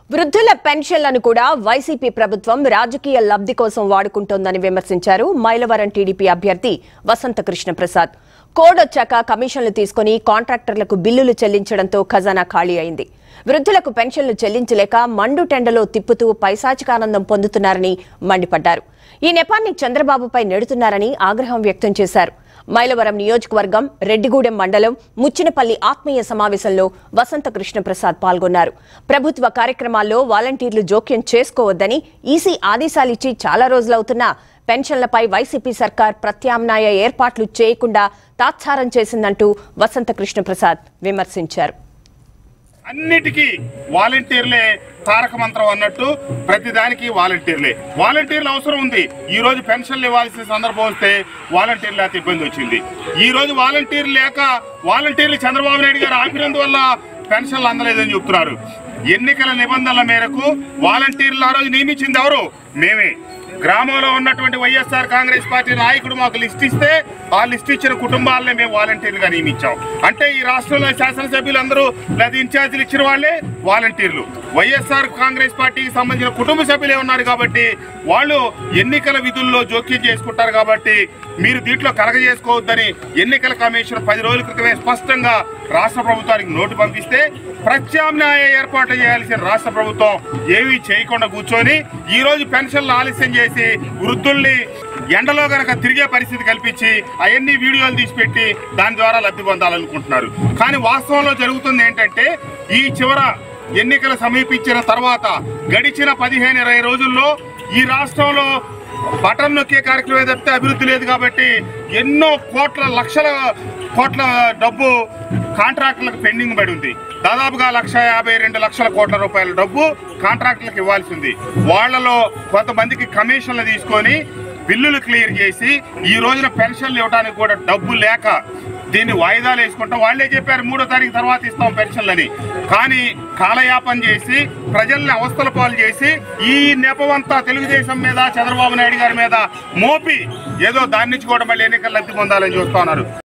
వృద్ధుల పెన్షన్లను కూడా వైసీపీ ప్రభుత్వం రాజకీయ లబ్ధి కోసం వాడుకుంటోందని విమర్శించారు మైలవరం టీడీపీ అభ్యర్థి వసంత కృష్ణ ప్రసాద్ కోడ్ వచ్చాక కమిషన్లు తీసుకుని కాంట్రాక్టర్లకు బిల్లులు చెల్లించడంతో ఖజానా ఖాళీ అయింది వృద్ధులకు పెన్షన్లు చెల్లించలేక మండు టెండలో తిప్పుతూ పైశాచికానందం పొందుతున్నారని మండిపడ్డారు ఈ నెపాన్ని చంద్రబాబుపై నెడుతున్నారని ఆగ్రహం వ్యక్తం చేశారు మైలవరం నియోజకవర్గం రెడ్డిగూడెం మండలం ముచ్చినపల్లి ఆత్మీయ సమావేశంలో వసంత కృష్ణ ప్రసాద్ పాల్గొన్నారు ప్రభుత్వ కార్యక్రమాల్లో వాలంటీర్లు జోక్యం చేసుకోవద్దని ఈసీ ఆదేశాలిచ్చి చాలా రోజులవుతున్నా పెన్షన్లపై వైసీపీ సర్కార్ ప్రత్యామ్నాయ ఏర్పాట్లు చేయకుండా తాత్సారం చేసిందంటూ వసంత కృష్ణ ప్రసాద్ విమర్శించారు అన్నిటికీ వాలంటీర్లే తారక మంత్రం అన్నట్టు ప్రతిదానికి వాలంటీర్లే వాలంటీర్లు అవసరం ఉంది ఈ రోజు పెన్షన్లు ఇవ్వాల్సిన సందర్భం వస్తే వాలంటీర్లు లేక ఇబ్బంది వచ్చింది ఈ రోజు వాలంటీర్లు లేక వాలంటీర్లు చంద్రబాబు నాయుడు గారు ఆపినందువల్ల పెన్షన్లు అందలేదని చెప్తున్నారు ఎన్నికల నిబంధనల మేరకు వాలంటీర్లు ఆ రోజు నియమించింది ఎవరు మేమే గ్రామంలో ఉన్నటువంటి వైఎస్ఆర్ కాంగ్రెస్ పార్టీ నాయకుడు మాకు లిస్ట్ ఇస్తే ఆ లిస్ట్ ఇచ్చిన కుటుంబాలనే మేము వాలంటీర్లుగా నియమించాం అంటే ఈ రాష్ట్రంలో శాసనసభ్యులు అందరూ లేదా ఇన్ఛార్జీలు ఇచ్చిన వాళ్ళే వాలంటీర్లు వైఎస్ఆర్ కాంగ్రెస్ పార్టీకి సంబంధించిన కుటుంబ సభ్యులే ఉన్నారు కాబట్టి వాళ్ళు ఎన్నికల విధుల్లో జోక్యం చేసుకుంటారు కాబట్టి మీరు దీంట్లో కలగజేసుకోవద్దని ఎన్నికల కమిషన్ పది రోజుల క్రితమే స్పష్టంగా రాష్ట్ర ప్రభుత్వానికి నోటు పంపిస్తే ప్రత్యామ్నాయ ఏర్పాట్లు చేయాల్సిన రాష్ట్ర ప్రభుత్వం ఏమీ చేయకుండా కూర్చొని ఈ రోజు పెన్షన్లు ఆలస్యం చేసి వృద్ధుల్ని ఎండలో గనక తిరిగే పరిస్థితి కల్పించి అవన్నీ వీడియోలు తీసి పెట్టి దాని ద్వారా లబ్ధి పొందాలనుకుంటున్నారు కానీ వాస్తవంలో జరుగుతుంది ఏంటంటే ఈ చివర ఎన్నికలు సమీపించిన తర్వాత గడిచిన పదిహేను ఇరవై రోజుల్లో ఈ రాష్ట్రంలో బటన్ నొక్కే కార్యక్రమం తప్పితే అభివృద్ధి లేదు కాబట్టి ఎన్నో కోట్ల లక్షల కోట్ల డబ్బు కాంట్రాక్టులకు పెండింగ్ పడి ఉంది దాదాపుగా లక్ష యాభై రెండు లక్షల కోట్ల రూపాయల డబ్బు కాంట్రాక్టులకు ఇవ్వాల్సి ఉంది వాళ్లలో కొంతమందికి కమిషన్లు తీసుకొని బిల్లులు క్లియర్ చేసి ఈ రోజున పెన్షన్లు ఇవ్వడానికి కూడా డబ్బు లేక దీన్ని వాయిదాలు వేసుకుంటాం వాళ్ళే చెప్పారు మూడో తారీఖు తర్వాత ఇస్తాం పెన్షన్లని కానీ కాలయాపన చేసి ప్రజల్ని అవస్థల పాలు చేసి ఈ నెపమంతా తెలుగుదేశం మీద చంద్రబాబు నాయుడు గారి మీద మోపి ఏదో దాని నుంచి కూడా మళ్ళీ ఎన్నికలు లబ్ధి పొందాలని చూస్తా ఉన్నారు